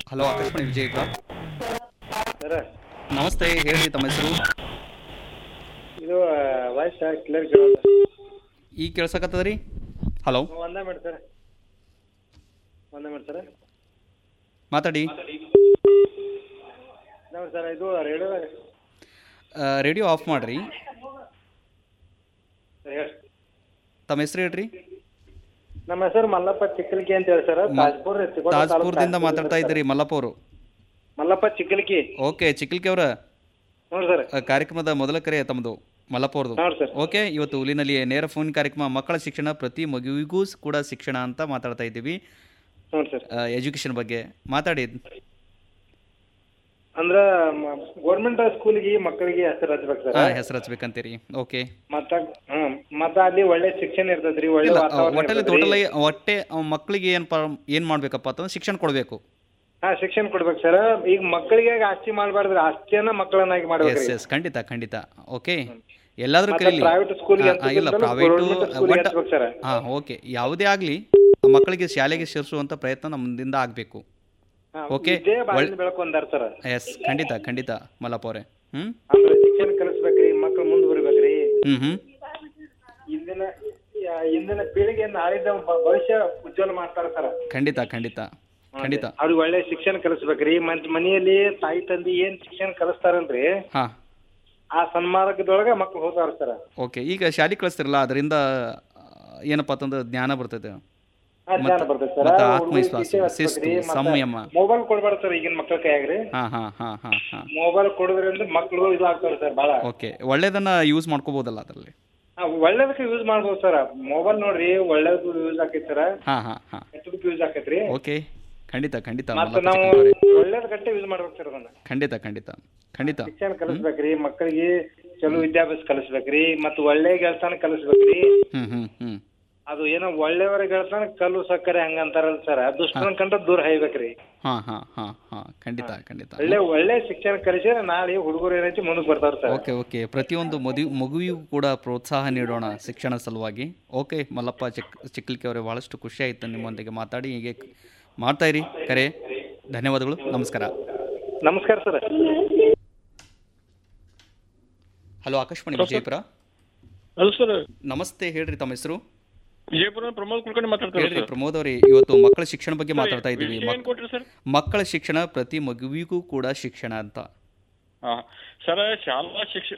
Hello Akashvani Vijayapura ಸರ ನಮಸ್ತೆ ಹೇಳಿ ತಮ್ಮ ಹೆಸರು ಇದು ವಾಯ್ಸ್ ಕ್ಲಿಯರ್ ಕೇಳೋದು ಈಗ ಕೇಳ್ಸಕತ್ತದ ರೀ ಹಲೋ ಒಂದೇ ಮಾಡಿ ಸರ್ ಒಂದೇ ಮಾಡಿ ಸರ್ ಮಾತಾಡಿ ನೋಡಿ ಸರ್ ಇದು ರೇಡಿಯೋ ರೇಡಿಯೋ ಆಫ್ ಮಾಡಿರಿ ಹೇಳಿ ತಮ್ಮ ಹೆಸರು ಹೇಳ್ರಿ ನಮ್ಮ ಹೆಸರು ಮಲ್ಲಪ್ಪ ಚಿಕ್ಕಲ್ಕಿ ಅಂತ ಹೇಳಿ ಸರ್ ತಾಜ್ಪುರ್ ಚಿಕ್ಕೋಡಿ ತಾಲೂಕು ತಾಜ್ಪುರದಿಂದ ತಾಜ್ಪುರ್ ಮಾತಾಡ್ತಾ ಸರ್. ಇದ್ದೀರಿ ಮಲ್ಲಪ್ಪ ಅವರು ಮಲ್ಲಪ್ಪ ಚಿಕ್ಕಲ್ಕಿ ಓಕೆ ಚಿಕ್ಕಲ್ಕಿ ಅವರ ನೋಡಿ ಸರ್ ಕಾರ್ಯಕ್ರಮದ ಮೊದಲ ಕರೆ ತಮ್ಮದು ಮಲ್ಲಪ್ಪ ಅವ್ರದ್ದು ನೋಡಿ ಸರ್ ಓಕೆ ಇವತ್ತು ಹುಲಿನಲ್ಲಿ ನೇರ ಫೋನ್ ಕಾರ್ಯಕ್ರಮ ಮಕ್ಕಳ ಶಿಕ್ಷಣ ಪ್ರತಿ ಮಗುವಿಗೂ ಸ್- ಕೂಡ ಶಿಕ್ಷಣ ಅಂತ ಮಾತಾಡ್ತಾ ಇದ್ದೀವಿ ನೋಡಿ ಸರ್ ಎಜುಕೇಷನ್ ಬಗ್ಗೆ ಮಾತಾಡಿ ಅಂದ್ರ ಗೌರ್ಮೆಂಟ್ ಸ್ಕೂಲಿಗೆ ಮಕ್ಕಳಿಗೆ ಹೆಸರು ಹಚ್ಬೇಕು ಸರ್ ಹಾಂ ಹೆಸರು ಹಚ್ಬೇಕಂತೀರಿ ಓಕೆ ಮತ್ತ ಹ್ಮ್ ಮತ್ತ ಅಲ್ಲಿ ಒಳ್ಳೆ ಶಿಕ್ಷಣ ಇರ್ತೈತ್ರಿ ಒಳ್ಳೆ ಇಲ್ಲ ವಾತಾವರಣ ಒಟ್ಟಲ್ಲಿ ಇರ್ತೈತ್ರಿ. ಟೋಟಲ್ ಹೊಟ್ಟೆ ಮಕ್ಕಳಿಗೆ ಏನು ಏನು ಮಾಡಬೇಕಪ್ಪ ಅಂತಂದ್ರೆ ಶಿಕ್ಷಣ ಕೊಡಬೇಕು ಹಾ ಶಿಕ್ಷಣ ಕೊಡ್ಬೇಕು ಸರ್ ಈಗ ಮಕ್ಕಳಿಗೆ ಆಸ್ತಿ ಮಾಡ್ಬಾರ್ದ್ರಿ ಆಸ್ತಿಯನ್ನ ಮಕ್ಕಳನ್ನಾಗಿ ಎಸ್ ಮಾಡ್ಬೇಕ್ರಿ ಎಸ್ ಖಂಡಿತ ಖಂಡಿತ ಓಕೆ ಎಲ್ಲಾದ್ರೂ ಮತ್ತೆ ಕಲೀಲಿ private school ಗೆ ಆ, ಆ, ಇಲ್ಲ ಹಚ್ಬೇಕಂತಂದ್ರೆ ಪ್ರೈವೇಟು government school ಗೆ ಹಚ್ಬೇಕು sir. ಹಾಂ ಓಕೆ ಯಾವುದೇ ಆಗಲಿ ಮಕ್ಕಳಿಗೆ ಶಾಲೆಗೆ ಸೇರಿಸುವಂಥ ಪ್ರಯತ್ನ ನಮ್ಮಿಂದ ಆಗಬೇಕು ಹಾ, ಓಕೆ, ವಿದ್ಯೆ ಬಾಳಿನ ಒಳ್ಳೆ- ಬೆಳಕು ಅಂದಾರ ಸರ್ ಎಸ್ ಖಂಡಿತ ಖಂಡಿತ ಮಲ್ಲಪ್ಪ ಅವರೇ ಹ್ಞೂ ಅಂದ್ರೆ ಶಿಕ್ಷಣ ಕಲಿಸ್ಬೇಕ್ರಿ ಮಕ್ಳು ಮುಂದ್ ಬರಿಬೇಕ್ರಿ ಹ್ಞೂ ಹ್ಞೂ ಇಂದಿನ ಯಾ- ಇಂದಿನ ಪೀಳಿಗೆ ನಾಳಿದ್ದ ಭ- ಭವಿಷ್ಯ ಉಜ್ವಲ ಮಾಡ್ತಾರ ಸರ್ ಖಂಡಿತ ಖಂಡಿತ ಖಂಡಿತ ಅವ್ರಿಗೆ ಒಳ್ಳೆ ಶಿಕ್ಷಣ ಕಲಿಸ್ಬೇಕ್ರಿ ಮತ್ ಮನೆಯಲ್ಲಿ ತಾಯಿ ತಂದೆ ಏನ್ ಶಿಕ್ಷಣ ಕಲಿಸ್ತಾರಲ್ರಿ ಹಾಂ ಆ ಸನ್ಮಾರ್ಗದೊಳಗ ಮಕ್ಳು ಹೋಗ್ತಾರ ಸರ್ ಓಕೆ ಈಗ ಶಾಲೆ ಕಳಿಸ್ತಿರಲ್ಲ ಅದರಿಂದ ಏನಪ್ಪ ಅಂತಂದ್ರೆ ಜ್ಞಾನ ಬರ್ತೈತೆ ಆ ಜ್ಞಾನ ಬರ್ತೈತೆ ಸರ್ ಮತ್ತೆ ಆತ್ಮವಿಶ್ವಾಸ ಶಿಸ್ತು ಸಂಯಮ ಮೊಬೈಲ್ ಕೊಡ್ಬಾರ್ದು ಸರ್ ಈಗಿನ ಮಕ್ಳ ಕೈಯಾಗ್ರಿ ಹಾಂ ಹಾಂ ಹಾಂ ಹಾಂ ಹಾಂ ಮೊಬೈಲ್ ಕೊಡೋದ್ರಿಂದ ಮಕ್ಳು ಇದು ಆಗ್ತಾರ ಸರ್ ಬಾಳ ಓಕೆ ಒಳ್ಳೇದನ್ನ ಯೂಸ್ ಮಾಡ್ಕೋಬೋದಲ್ಲ ಅದರಲ್ಲಿ ಆ, ಒಳ್ಳೇದಕ್ಕೆ ಯೂಸ್ ಮಾಡ್ಬೋದು ಸರ್ ಮೊಬೈಲ್ ನೋಡ್ರಿ ಒಳ್ಳೇದು ಯೂಸ್ ಆಕೈತಿ ಸರ್ ಹಾಂ ಹಾಂ ಹಾಂ ಕೆಟ್ಟದಕ್ಕೆ ಯೂಸ್ ಆಕೈತ್ರಿ ಓಕೆ ಖಂಡಿತ ಖಂಡಿತ ಮತ್ತ ಮಲ್ಲಪ್ಪ ನಾವು ಚಿಕ್ಕನವರೇ. ಒಳ್ಳೇದ್ ಗಟ್ಟೆ ಯೂಸ್ ಮಾಡ್ಬೇಕು ಸರ್ ಅದನ್ನ ಖಂಡಿತ ಖಂಡಿತ ಖಂಡಿತ ಶಿಕ್ಷಣ ಕಲಿಸ್ಬೇಕ್ರಿ ಮಕ್ಕಳಿಗೆ ಚಲೋ ವಿದ್ಯಾಭ್ಯಾಸ ಕಲಿಸ್ಬೇಕ್ರಿ ಮತ್ತ ಒಳ್ಳೆ ಗೆಳತನ ಕಲಿಸ್ಬೇಕ್ರಿ ಹ್ಞೂ ಹ್ಞೂ ಹ್ಞೂ ಅದು ಏನೋ ಒಳ್ಳೆಯವರ ಗೆಳತನ ಕಲ್ಲು ಸಕ್ಕರೆ ಹಂಗ ಅಂತಾರಲ್ಲ ಸರ್ ದುಷ್ಟನ ಕಂಡ್ರೆ ದೂರ ಹಾಯ್ಬೇಕ್ರಿ ಹಾಂ ಹಾಂ ಹಾಂ ಹಾಂ ಖಂಡಿತ ಖಂಡಿತ ಒಳ್ಳೆ ಒಳ್ಳೆ ಶಿಕ್ಷಣ ಕಲಿಸಿದ್ರೆ ನಾಳೆ ಹುಡುಗರು ಏನೈತಿ ಮುಂದಕ್ಕೆ ಬರ್ತಾರ ಸರ್ ಓಕೆ ಓಕೆ ಪ್ರತಿಯೊಂದು ಮದು ಮಗುವಿಗೂ ಕೂಡ ಪ್ರೋತ್ಸಾಹ ನೀಡೋಣ ಶಿಕ್ಷಣ ಸಲುವಾಗಿ ಓಕೆ ಮಲ್ಲಪ್ಪ ಚಿಕ್ ಚಿಕ್ಕಲಿಕ್ಕೆ ಅವರೇ ಭಾಳಷ್ಟು ಖುಷಿ ಆಯಿತು ನಿಮ್ಮೊಂದಿಗೆ ಮಾತಾಡಿ ಹೀಗೆ ಮಾಡ್ತಾ ಇರಿ ಕರೆ ಧನ್ಯವಾದಗಳು ನಮಸ್ಕಾರ ನಮಸ್ಕಾರ sir hello Akashvani Vijayapura hello sir ನಮಸ್ತೆ ಹೇಳ್ರಿ ತಮ್ಮ ಹೆಸರು ವಿಜಯಪುರ ಪ್ರಮೋದ್ ಕುಲಕರ್ಣಿ ಮಾತಾಡ್ತಾರೆ ಹೇಳ್ರಿ ಸರ್ ಪ್ರಮೋದ್ ಅವರೇ ಇವತ್ತು ಮಕ್ಕಳ ಶಿಕ್ಷಣ ಬಗ್ಗೆ ಮಾತಾಡ್ತಾ ಇದ್ದೀವಿ ವಿಷಯ ಏನ್ ಮಕ್- ಕೊಟ್ರಿ ಸರ್ ಮಕ್ಕಳ ಶಿಕ್ಷಣ ಪ್ರತಿ ಮಗುವಿಗೂ ಕೂಡ ಶಿಕ್ಷಣ ಅಂತ ಹಾ ಸರ್ ಶಾಲಾ ಶಿಕ್ಷಣ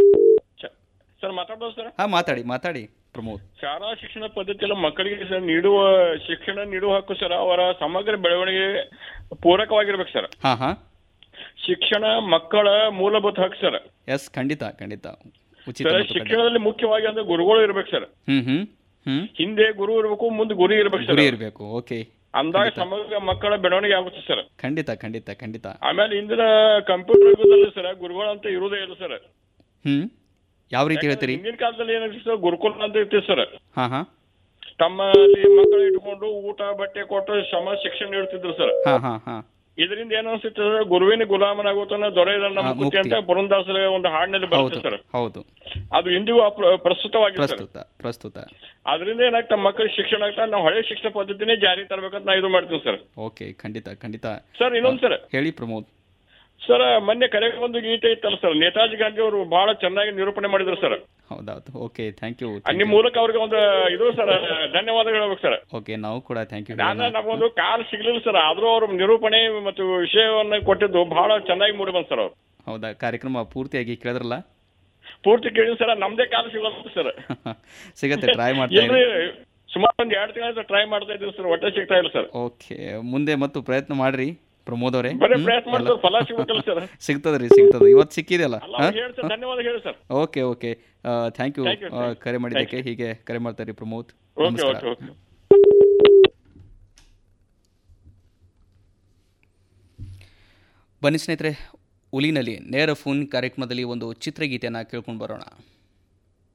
ಸರ್ ಮಾತಾಡ್ಬೋದು ಸರ್ ಹಾಂ ಮಾತಾಡಿ ಮಾತಾಡಿ ಪ್ರಮೋದ್ ಶಾಲಾ ಶಿಕ್ಷಣ ಪದ್ಧತಿಯಲ್ಲಿ ಮಕ್ಕಳಿಗೆ ಸರ್ ನೀಡುವ ಶಿಕ್ಷಣ ನೀಡುವ ಹಕ್ಕು ಸರ್ ಅವರ ಸಮಗ್ರ ಬೆಳವಣಿಗೆ ಪೂರಕವಾಗಿರ್ಬೇಕು ಸರ್ ಹಾಂ ಹಾಂ ಶಿಕ್ಷಣ ಮಕ್ಕಳ ಮೂಲಭೂತ ಹಕ್ಕು ಸರ್ ಎಸ್ ಖಂಡಿತ ಖಂಡಿತ ಉಚಿತ ಸರ್ ಮತ್ತು ಖಂಡಿತ. ಶಿಕ್ಷಣದಲ್ಲಿ ಮುಖ್ಯವಾಗಿ ಅಂದ್ರೆ ಗುರುಗಳು ಇರ್ಬೇಕು ಸರ್ ಹ್ಮ್ ಹ್ಮ್ ಹ್ಮ್ ಹಿಂದೆ ಗುರು ಇರ್ಬೇಕು ಮುಂದೆ ಗುರಿ ಇರ್ಬೇಕು ಸರ್ ಗುರಿ ಇರಬೇಕು ಓಕೆ ಅಂದಾಗ ಸಮಗ್ರ ಮಕ್ಕಳ ಬೆಳವಣಿಗೆ ಆಗುತ್ತೆ ಸರ್ ಖಂಡಿತ ಖಂಡಿತ ಖಂಡಿತ ಆಮೇಲೆ ಇಂದಿನ ಕಂಪ್ಯೂಟರ್ ಯುಗದಲ್ಲಿ ಸರ್ ಗುರುಗಳಂತ ಇರುವುದೇ ಇಲ್ಲ ಸರ್ ಹ್ಮ್ ಯಾವ ರೀತಿ ಹೇಳ್ತೀರಿ ಹಿಂದಿನ ಕಾಲದಲ್ಲಿ ಏನಾಗ್ತದೆ ಸರ್ ಗುರುಕುಲ ಅಂತ ಇರ್ತೀವಿ ಸರ್ ಹಾ ಹಾ ತಮ್ಮಲ್ಲಿ ಮಕ್ಕಳು ಇಟ್ಕೊಂಡು ಊಟ ಬಟ್ಟೆ ಕೊಟ್ಟು ಸಮ ಶಿಕ್ಷಣ ನೀಡ್ತಿದ್ರು ಸರ್ ಹಾ ಹಾ ಹಾ ಇದರಿಂದ ಏನ್ ಅನ್ಸುತ್ತೆ ಸರ್ ಗುರುವಿನ ಗುಲಾಮನಾಗುತ್ತಾನ ದೊರೆಯದ ನಮ್ಮ ಹಾ, ಬುದ್ಧಿ ಮುಕ್ತಿ. ಅಂತ ಪುರಂದಾಸರ ಒಂದು ಹಾಡಿನಲ್ಲಿ ಹೌದು ಬರುತ್ತೆ ಸರ್ ಹೌದು ಅದು ಇಂದಿಗೂ ಅಪ್ರ- ಪ್ರಸ್ತುತವಾಗಿದೆ ಸರ್ ಪ್ರಸ್ತುತ ಪ್ರಸ್ತುತ ಅದರಿಂದ ಏನಾಗ್ತದೆ ಮಕ್ಕಳಿಗೆ ಶಿಕ್ಷಣ ಆಗ್ತಾ ನಾವು ಹಳೆ ಶಿಕ್ಷಣ ಪದ್ಧತಿನೇ ಜಾರಿ ತರಬೇಕಂತ ನಾ ಇದು ಮಾಡ್ತೀನಿ ಸರ್ ಓಕೆ ಖಂಡಿತ ಖಂಡಿತ ಸರ್ ಇನ್ನೊಂದು ಸರ್ ಹೇಳಿ ಪ್ರಮೋದ್ ಸರ್ ಮೊನ್ನೆ ಕರೆಗೆ ಒಂದು ಗೀತೆ ಇತ್ತಲ್ಲ ಸರ್ ನೇತಾಜಿ ಗಾಂಧಿ ಅವರು ಬಹಳ ಚೆನ್ನಾಗಿ ನಿರೂಪಣೆ ಮಾಡಿದ್ರು ಸರ್ ಹೌದೌದು ಓಕೆ ಥ್ಯಾಂಕ್ ಯು ನಿಮ್ಮ ಮೂಲಕ ಅವ್ರಿಗೆ ಒಂದು ಇದು ಸರ್ ಧನ್ಯವಾದಗಳು ಹೇಳ್ಬೇಕು ಸರ್ ಓಕೆ ನಾವು ಕೂಡ ಥ್ಯಾಂಕ್ ಯು ನಾನು ನಮಗೊಂದು ಕಾಲ್ ಸಿಗ್ಲಿಲ್ಲ ಸರ್ ಆದ್ರೂ ಅವ್ರ ನಿರೂಪಣೆ ಮತ್ತು ವಿಷಯವನ್ನ ಕೊಟ್ಟಿದ್ದು ಬಹಳ ಚೆನ್ನಾಗಿ ಮೂಡಿ ಬಂತು ಸರ್ ಅವ್ರು ಹೌದಾ ಕಾರ್ಯಕ್ರಮ ಪೂರ್ತಿಯಾಗಿ ಕೇಳಿದ್ರಲ್ಲ ಪೂರ್ತಿ ಕೇಳಿ ಸರ್ ನಮ್ದೇ ಕಾಲ್ ಸಿಗಲ್ಲ ಸರ್ ಸಿಗತ್ತೆ ಟ್ರೈ ಮಾಡ್ತಾ ಇಲ್ರಿ ಇರಿ ಸುಮಾರು ಒಂದ್ ಎರಡು ತಿಂಗಳ ಟ್ರೈ ಮಾಡ್ತಾ ಇದ್ದೀವಿ ಸರ್ ಒಟ್ಟೆ ಸಿಗ್ತಾ ಇಲ್ಲ ಸರ್ ಓಕೆ ಮುಂದೆ ಮತ್ತು ಪ್ರಯತ್ನ ಮಾಡ್ರಿ ಪ್ರಮೋದ್ ಅವರೇ ಬರೀ ಹ್ಮ್? ಪ್ರಯತ್ನ ಎಲ್ಲ- ಮಾಡ್ತಾರೆ ಫಲ ಸಿಗ್ಬೇಕಲ್ಲ ಸರ್ ಸಿಗ್ತದ್ರಿ ಸಿಗ್ತದ ಇವತ್ತು ಸಿಕ್ಕಿದೆಯಲ್ಲ ಅಲ್ಲ ಅವ್ರಿಗೆ ಹೇಳಿ ಸರ್ ಧನ್ಯವಾದ ಹೇಳಿ sir okay okay thank you Thank you, thank you. ಕರೆ ಮಾಡಿದ್ದಕ್ಕೆ ಹೀಗೆ ಕರೆ ಮಾಡ್ತಾರೆ ಪ್ರಮೋದ್ ಓಕೆ ನಮಸ್ಕಾರ ಓಕೆ ಓಕೆ ಬನ್ನಿ ಸ್ನೇಹಿತರೆ ಉಲಿನಲ್ಲಿ ನೇರ ಫೋನ್ ಕಾರ್ಯಕ್ರಮದಲ್ಲಿ ಒಂದು ಚಿತ್ರಗೀತೆಯನ್ನು ಕೇಳ್ಕೊಂಡು ಬರೋಣ